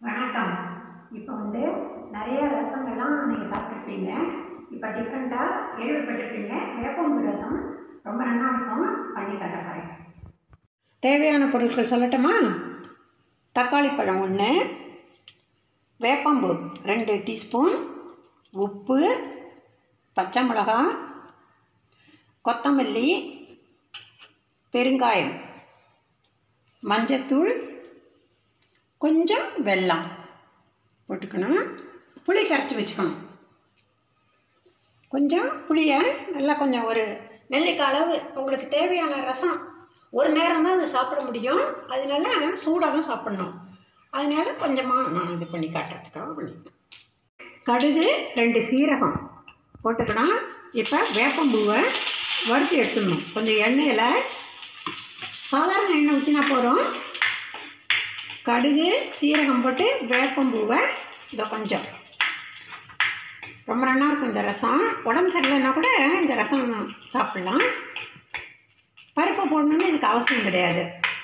வணக்கம் இப்போ வந்து நிறைய ரசங்கள்லாம் நீங்கள் சாப்பிட்ருப்பீங்க இப்போ டிஃப்ரெண்ட்டாக கேள்விப்பட்டிருப்பீங்க வேப்பம்பு ரசம் ரொம்ப நல்லா இருக்கும் பண்ணி காட்ட போகிறேன் தேவையான பொருட்கள் சொல்லட்டுமா தக்காளி பழம் ஒன்று வேப்பம்பு ரெண்டு டீஸ்பூன் உப்பு பச்சை மிளகாய் கொத்தமல்லி பெருங்காயம் மஞ்சத்தூள் கொஞ்சம் வெல்லம் போட்டுக்கணும் புளி கரைச்சி வச்சுக்கணும் கொஞ்சம் புளியை நல்லா கொஞ்சம் ஒரு நெல்லிக்காய் அளவு உங்களுக்கு தேவையான ரசம் ஒரு நேரம் தான் அதை சாப்பிட முடியும் அதனால சூடாக தான் சாப்பிட்ணும் அதனால கொஞ்சமாக நான் இது பண்ணி காட்டுறதுக்காக பண்ணிக்கிறேன் கடுகு ரெண்டு சீரகம் போட்டுக்கணும் இப்போ வேப்பம்பூவை வறுத்து எடுத்துடணும் கொஞ்சம் எண்ணெயில் சாதாரண எண்ணெய் ஊற்றினா போகிறோம் கடுகு சீரகம் போட்டு வேப்பம்பூவை இதை கொஞ்சம் ரொம்ப நல்லா இருக்கும் இந்த ரசம் உடம்பு சரியில்லைன்னா கூட இந்த ரசம் சாப்பிட்லாம் பருப்பு போடணுன்னு இதுக்கு அவசியம் கிடையாது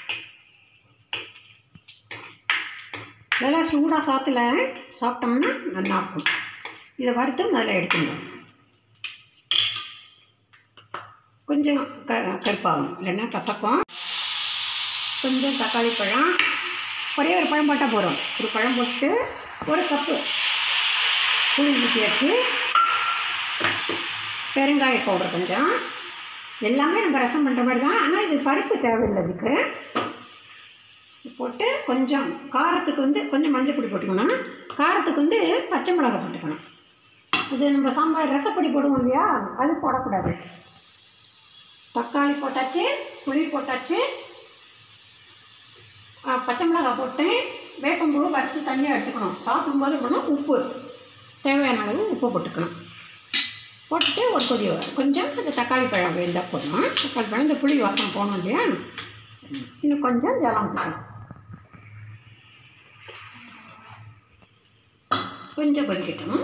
நல்லா சூடாக சாத்தில் சாப்பிட்டோம்னா நல்லா இருக்கும் இதை வறுத்து முதல்ல எடுத்துக்கணும் கொஞ்சம் க கருப்பாகும் இல்லைன்னா கசக்கும் கொஞ்சம் தக்காளி பழம் ஒரே ஒரு பழம் போட்டால் போதும் ஒரு பழம் போட்டு ஒரு கப்பு புளி ஊற்றி வச்சு பெருங்காய பவுடர் கொஞ்சம் எல்லாமே நம்ம ரசம் பண்ணுற மாதிரி தான் ஆனால் இது பருப்பு தேவையில்லை இதுக்கு போட்டு கொஞ்சம் காரத்துக்கு வந்து கொஞ்சம் மஞ்சள் பொடி போட்டுக்கணும் காரத்துக்கு வந்து பச்சை மிளகாய் போட்டுக்கணும் இது நம்ம சாம்பார் ரசப்பொடி போடுவோம் இல்லையா அது போடக்கூடாது தக்காளி போட்டாச்சு புளி போட்டாச்சு ஆ, பச்சை மிளகாய் போட்டு வேப்பம்பூ வறுத்து தனியாக எடுத்துக்கணும் சாப்பிடும்போது போனால் உப்பு தேவையான அளவு உப்பு போட்டுக்கணும் போட்டுட்டு ஒரு கொதி வரும் கொஞ்சம் அந்த தக்காளி பழம் வெந்தால் போதும் தக்காளி பழம் இந்த புளி வாசம் போகணும் இல்லையா இன்னும் கொஞ்சம் ஜலம் ஊற்றணும் கொஞ்சம் கொதிக்கட்டும்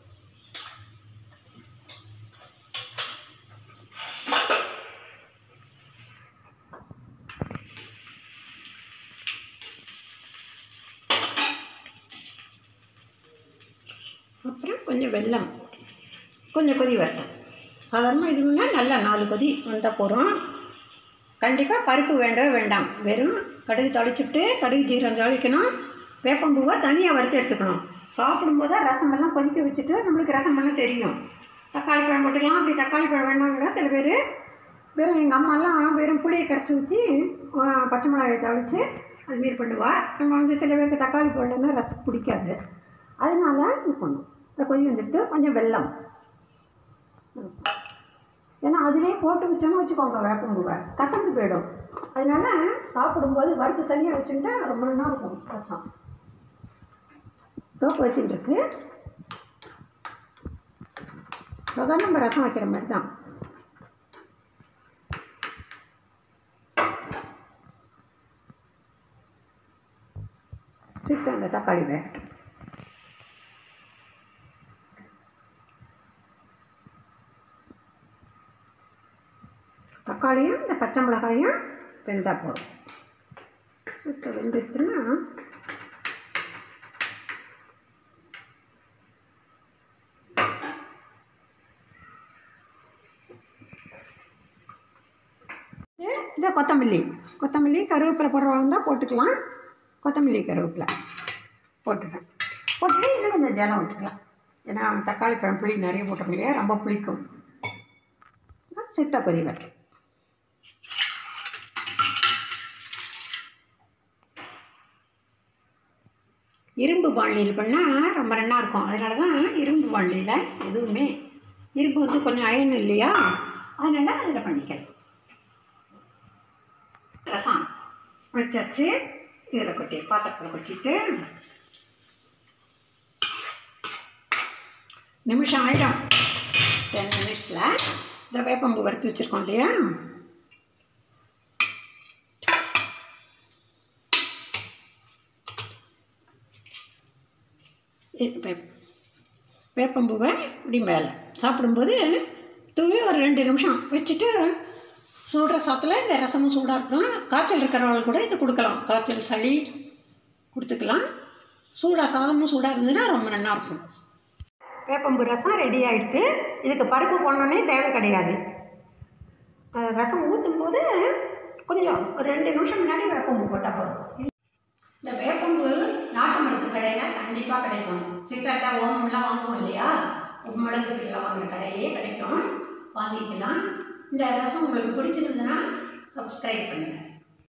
அப்புறம் கொஞ்சம் வெல்லம் கொஞ்சம் கொதி வரட்டும் சாதாரணமாக இதுனா நல்லா நாலு கொதி வந்தால் போகிறோம் கண்டிப்பாக பருப்பு வேண்டவே வேண்டாம் வெறும் கடுகு தாளிச்சுட்டு கடுகு ஜீரம் தாளிக்கணும் வேப்பம்பூவை தனியாக வறுத்து எடுத்துக்கணும் சாப்பிடும்போது தான் ரசம் எல்லாம் கொதிக்க வச்சுட்டு நம்மளுக்கு ரசம் எல்லாம் தெரியும் தக்காளி பழம் போட்டுக்கலாம் அப்படி தக்காளி பழம் வேணாங்கன்னா சில பேர் வெறும் எங்கள் அம்மாலாம் வெறும் புளியை கரைச்சி ஊற்றி பச்சை மிளகாயை தாளித்து அதுமாரி பண்ணுவா நம்ம வந்து சில பேருக்கு தக்காளி பழம்னா ரசம் பிடிக்காது அதனால இது பண்ணும் இந்த கொதி வந்துட்டு கொஞ்சம் வெல்லம் ஏன்னா அதிலே போட்டு வச்சோன்னு வச்சுக்கோங்க வேப்பம்பூவை கசந்து போயிடும் அதனால சாப்பிடும்போது வறுத்து தனியாக வச்சுட்டா ரொம்ப நல்லா இருக்கும் ரசம் தோப்பு வச்சுட்டு இருக்கு சாதாரண நம்ம ரசம் வைக்கிற மாதிரி தான் சுத்தம் அந்த தக்காளி வேகட்டும் தக்காளியும் இந்த பச்சை மிளகாயும் வெந்தால் போதும் சுத்த வெந்துட்டுன்னா இதை கொத்தமல்லி கொத்தமல்லி கருவேப்பிலை போடுறவங்க தான் போட்டுக்கலாம் கொத்தமல்லி கருவேப்பிலை போட்டுட்டேன் போட்டுட்டு இன்னும் கொஞ்சம் ஜலம் விட்டுக்கலாம் ஏன்னா தக்காளி பழம் புளி நிறைய போட்டோம் இல்லையா ரொம்ப புளிக்கும் சித்த கொதி வரட்டும் இரும்பு பாண்டியில் பண்ணால் ரொம்ப நல்லா இருக்கும் அதனால தான் இரும்பு பாண்டியில் எதுவுமே இரும்பு வந்து கொஞ்சம் அயன் இல்லையா அதனால் அதில் பண்ணிக்கலாம் ரசம் வச்சாச்சு இதில் கொட்டி பாத்திரத்தில் கொட்டிட்டு நிமிஷம் ஆயிடும் டென் மினிட்ஸில் இந்த வேப்பம்பு வறுத்து வச்சுருக்கோம் இல்லையா இது வேப் வேப்பம்பூவை இப்படி மேலே சாப்பிடும்போது தூவி ஒரு ரெண்டு நிமிஷம் வச்சுட்டு சூடுற சாத்தில் இந்த ரசமும் சூடாக இருக்கணும் காய்ச்சல் இருக்கிறவங்களுக்கு கூட இது கொடுக்கலாம் காய்ச்சல் சளி கொடுத்துக்கலாம் சூடாக சாதமும் சூடாக இருந்ததுன்னா ரொம்ப நல்லா இருக்கும் வேப்பம்பு ரசம் ரெடி ஆகிடுது இதுக்கு பருப்பு போடணுன்னே தேவை கிடையாது அஹ் ரசம் ஊற்றும் போது கொஞ்சம் ஒரு ரெண்டு நிமிஷம் முன்னாடி வேப்பம்பு போட்டால் போதும் இந்த வேப்பம்பு நாட்டு மருந்து கடையில் கண்டிப்பாக கிடைக்கும் சித்தட்டை ஓமம்லாம் வாங்குவோம் இல்லையா மிளகு சீரெல்லாம் வாங்குற கடையிலேயே கிடைக்கும் வாங்கிக்கலாம் இந்த ரசம் உங்களுக்கு பிடிச்சிருந்ததுன்னா சப்ஸ்கிரைப் பண்ணுங்கள்